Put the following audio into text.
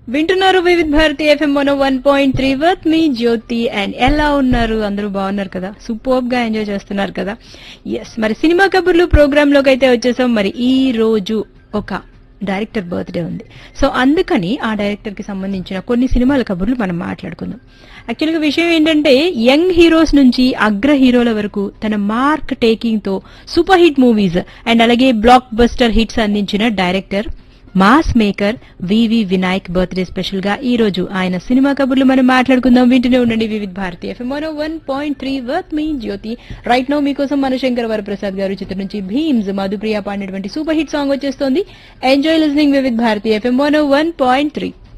వింటున్నారు Vividh Bharati FM one one point three with me Jyothi and ఎలా ఉన్నారు అందరూ బాగున్నారు కదా సూపర్ గా ఎంజాయ్ చేస్తున్నారు కదా ఎస్ మరి సినిమా కబుర్లు ప్రోగ్రామ్ లోకి అయితే వచ్చేసాం మరి ఈ రోజు ఒక డైరెక్టర్ బర్త్డే ఉంది సో అందుకని ఆ డైరెక్టర్ కి సంబంధించిన కొన్ని సినిమాల కబుర్లు మనం మాట్లాడుకుందాం యాక్చువల్గా విషయం ఏంటంటే యంగ్ హీరోస్ నుంచి అగ్ర హీరోల వరకు తన మార్క్ టేకింగ్ తో సూపర్ హిట్ మూవీస్ అండ్ అలాగే బ్లాక్ బస్టర్ హిట్స్ అందించిన director mass maker VV Vinayak birthday special గా ఈ రోజు ఆయన సినిమా కబుర్లు మనం మాట్లాడుకుందాం వింటూనే ఉండండి Vividh Bharati FM one point three with me Jyothi right now మీకోసం మనశంకర్ వరప్రసాద్ గారు చిత్రం నుంచి భీమ్స్ మధుప్రియ పాడినటువంటి సూపర్ హిట్ సాంగ్ వచ్చేస్తోంది enjoy listening Vividh Bharati FM one point three